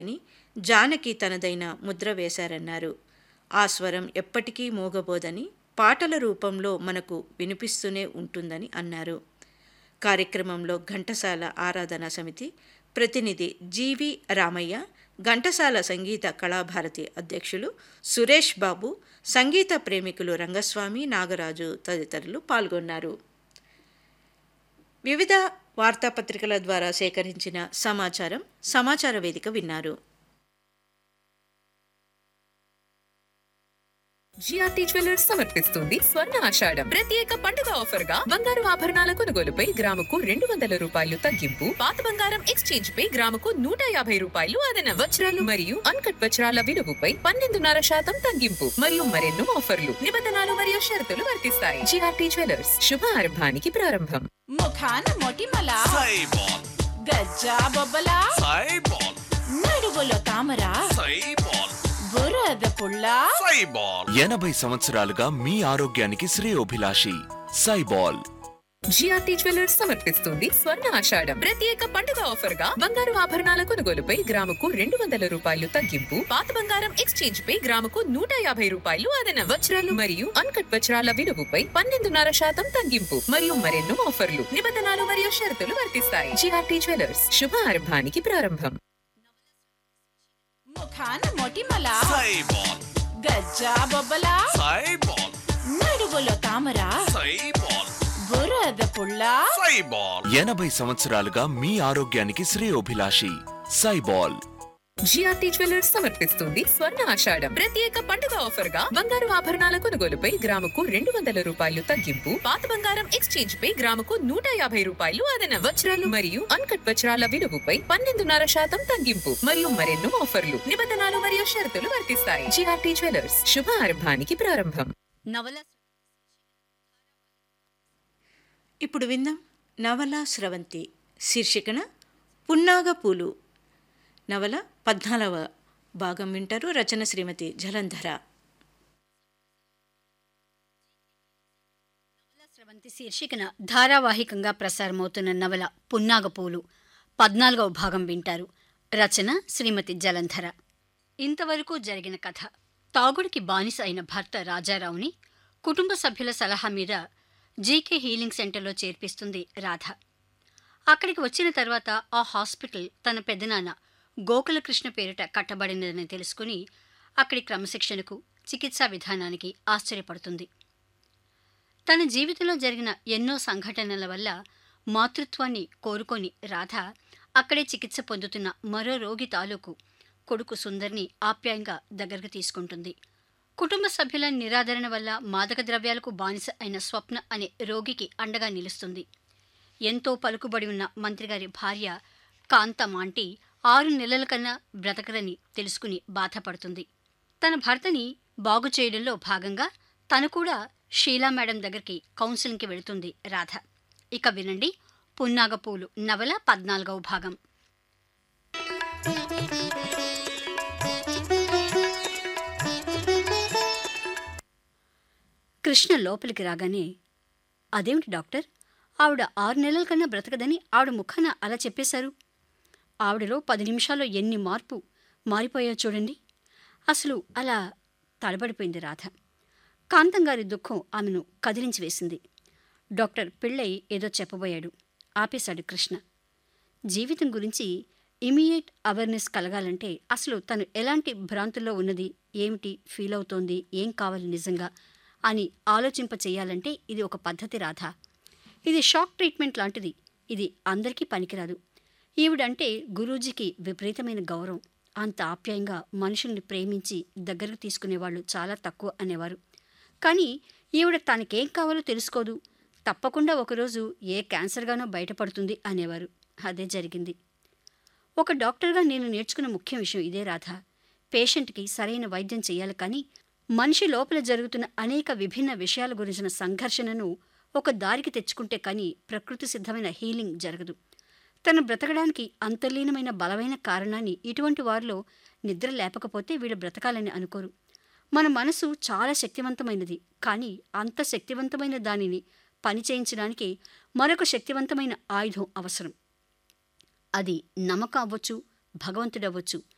అని జానకి తనదైన ముద్ర వేశారన్నారు ఆ స్వరం ఎప్పటికీ మోగబోదని పాటల రూపంలో మనకు వినిపిస్తూనే ఉంటుందని అన్నారు కార్యక్రమంలో ఘంటసాల ఆరాధనా సమితి ప్రతినిధి జీవి రామయ్య ఘంటసాల సంగీత కళాభారతి అధ్యక్షులు సురేష్ బాబు సంగీత ప్రేమికులు రంగస్వామి నాగరాజు తదితరులు పాల్గొన్నారు వివిధ వార్తాపత్రికల ద్వారా సేకరించిన సమాచారం సమాచార వేదిక విన్నారు జిఆర్టీ జ్యువెలర్స్ సమర్పిస్తుంది స్వర్ణ ఆషాఢం ప్రత్యేక పండుగ ఆఫర్ గా బంగారు ఆభరణాల కొనుగోలుపై గ్రాముకు రెండు వందల రూపాయలు తగ్గింపు పాత బంగారం ఎక్స్చేంజ్ పై గ్రాముకు నూట యాభై రూపాయలు అదన వజ్రాలు మరియు అన్కట్ వజ్రాల విలువపై పన్నెండున్నర శాతం తగ్గింపు మరియు మరెన్నో ఆఫర్లు నిబంధనలు మరియు షరతులు వర్తిస్తాయి జిఆర్టీ జ్యువెలర్స్ శుభ ఆరంభానికి ప్రారంభం ముఖాన మొటిమల సైబాల్ గజ్జా బొబ్బల సైబాల్ నడువులో తామర సైబాల్ బురద పుల్ల సైబాల్ ఎనభై సంవత్సరాలుగా మీ ఆరోగ్యానికి శ్రేయోభిలాషి సైబాల్ జిఆర్టీ జ్యువెలర్స్ సమర్పిస్తుంది స్వర్ణ ఆషాఢం ప్రత్యేక పండుగ ఆఫర్ గా బంగారు ఆభరణాల కొనుగోలుపై గ్రాముకు రెండు వందల రూపాయలు తగ్గింపు పాత బంగారం ఎక్స్చేంజ్ పై గ్రాముకు నూట యాభై రూపాయలు అదన వజ్రాలు మరియు అన్కట్ వజ్రాల విలువపై పన్నెండున్నర శాతం తగ్గింపు మరియు మరెన్నో ఆఫర్లు నిబంధనలు మరియు షరతులు వర్తిస్తాయి జిఆర్టీ జ్యువెలర్స్ శుభ ఆరంభానికి ప్రారంభం ముఖాన మొటిమల సైబాల్ గజ్జా బొబ్బల సైబాల్ నడువులో తామర సైబాల్ బురద పుల్ల సైబాల్ ఎనభై సంవత్సరాలుగా మీ ఆరోగ్యానికి శ్రేయోభిలాషి సైబాల్ జిఆర్టీ జ్యువెలర్స్ సమర్పిస్తుంది స్వర్ణ ఆషాఢం ప్రత్యేక పండుగ ఆఫర్ గా బంగారు ఆభరణాల కొనుగోలుపై గ్రాముకు రెండు వందల రూపాయలు తగ్గింపు పాత బంగారం ఎక్స్చేంజ్ పై గ్రాముకు నూట యాభై రూపాయలు అదన వజ్రాలు మరియు అన్కట్ వజ్రాల విలువపై పన్నెండున్నర శాతం తగ్గింపు మరియు మరెన్నో ఆఫర్లు నిబంధనలు మరియు షరతులు వర్తిస్తాయి జిఆర్టీ జ్యువెలర్స్ శుభ ఆరంభానికి ప్రారంభం నవల ఇప్పుడు విందాం నవల స్రవంతి శీర్షికన పున్నాగ పూలు నవల పద్నాలుగవ భాగం వింటారు రచన శ్రీమతి జలంధర స్రవంతి శీర్షికన ధారావాహికంగా ప్రసారమవుతున్న నవల పున్నాగపూలు పద్నాలుగవ భాగం వింటారు రచన శ్రీమతి జలంధర ఇంతవరకు జరిగిన కథ తాగుడికి బానిస అయిన భర్త రాజారావుని కుటుంబ సభ్యుల సలహా మీద జీకే హీలింగ్ సెంటర్లో చేర్పిస్తుంది రాధ అక్కడికి వచ్చిన తర్వాత ఆ హాస్పిటల్ తన పెద్దనాన్న గోకులకృష్ణ పేరిట కట్టబడినదని తెలుసుకుని అక్కడి క్రమశిక్షణకు చికిత్సా విధానానికి ఆశ్చర్యపడుతుంది తన జీవితంలో జరిగిన ఎన్నో సంఘటనల వల్ల మాతృత్వాన్ని కోరుకొని రాధ అక్కడే చికిత్స పొందుతున్న మరో రోగి తాలూకు కొడుకు సుందర్ని ఆప్యాయంగా దగ్గరకు తీసుకుంటుంది కుటుంబ సభ్యుల నిరాదరణ వల్ల మాదక ద్రవ్యాలకు బానిస అయిన స్వప్న అనే రోగికి అండగా నిలుస్తుంది ఎంతో పలుకుబడి ఉన్న మంత్రిగారి భార్య కాంతమాంటి ఆరు నెలల కన్నా బ్రతకరని తెలుసుకుని బాధపడుతుంది తన భర్తని బాగు చేయడంలో భాగంగా తను కూడా షీలా మేడం దగ్గరికి కౌన్సిలింగ్కి వెళుతుంది రాధ ఇక వినండి పున్నాగపూలు నవల పద్నాలుగవ భాగం కృష్ణ లోపలికి రాగానే అదేమిటి డాక్టర్ ఆవిడ ఆరు నెలల కన్నా బ్రతకదని ఆవిడ ముఖాన అలా చెప్పేశారు ఆవిడలో పది నిమిషాల్లో ఎన్ని మార్పు మారిపోయా చూడండి అసలు అలా తడబడిపోయింది రాధ కాంతం గారి దుఃఖం ఆమెను కదిలించి వేసింది డాక్టర్ పిళ్ళై ఏదో చెప్పబోయాడు ఆపేశాడు కృష్ణ జీవితం గురించి ఇమీడియట్ అవేర్నెస్ కలగాలంటే అసలు తను ఎలాంటి భ్రాంతుల్లో ఉన్నది ఏమిటి ఫీల్ అవుతోంది ఏం కావాలి నిజంగా అని ఆలోచింప చేయాలంటే ఇది ఒక పద్ధతి రాధా ఇది షాక్ ట్రీట్మెంట్ లాంటిది ఇది అందరికీ పనికిరాదు ఈవిడంటే గురూజీకి విపరీతమైన గౌరవం అంత ఆప్యాయంగా మనుషుల్ని ప్రేమించి దగ్గరకు తీసుకునేవాళ్ళు చాలా తక్కువ అనేవారు కానీ ఈవిడ తనకేం కావాలో తెలుసుకోదు తప్పకుండా ఒకరోజు ఏ క్యాన్సర్గానో బయటపడుతుంది అనేవారు అదే జరిగింది ఒక డాక్టర్గా నేను నేర్చుకున్న ముఖ్య విషయం ఇదే రాధా పేషెంట్కి సరైన వైద్యం చేయాలి కానీ మనిషి లోపల జరుగుతున్న అనేక విభిన్న విషయాల గురించిన సంఘర్షణను ఒక దారికి తెచ్చుకుంటే కానీ ప్రకృతి సిద్ధమైన హీలింగ్ జరగదు తను బ్రతకడానికి అంతర్లీనమైన బలమైన కారణాన్ని ఇటువంటి వారిలో నిద్ర లేపకపోతే వీళ్ళు బ్రతకాలని అనుకోరు మన మనసు చాలా శక్తివంతమైనది కానీ అంత శక్తివంతమైన దానిని పని చేయించడానికి మరొక శక్తివంతమైన ఆయుధం అవసరం అది నమ్మకం అవ్వచ్చు భగవంతుడవ్వచ్చు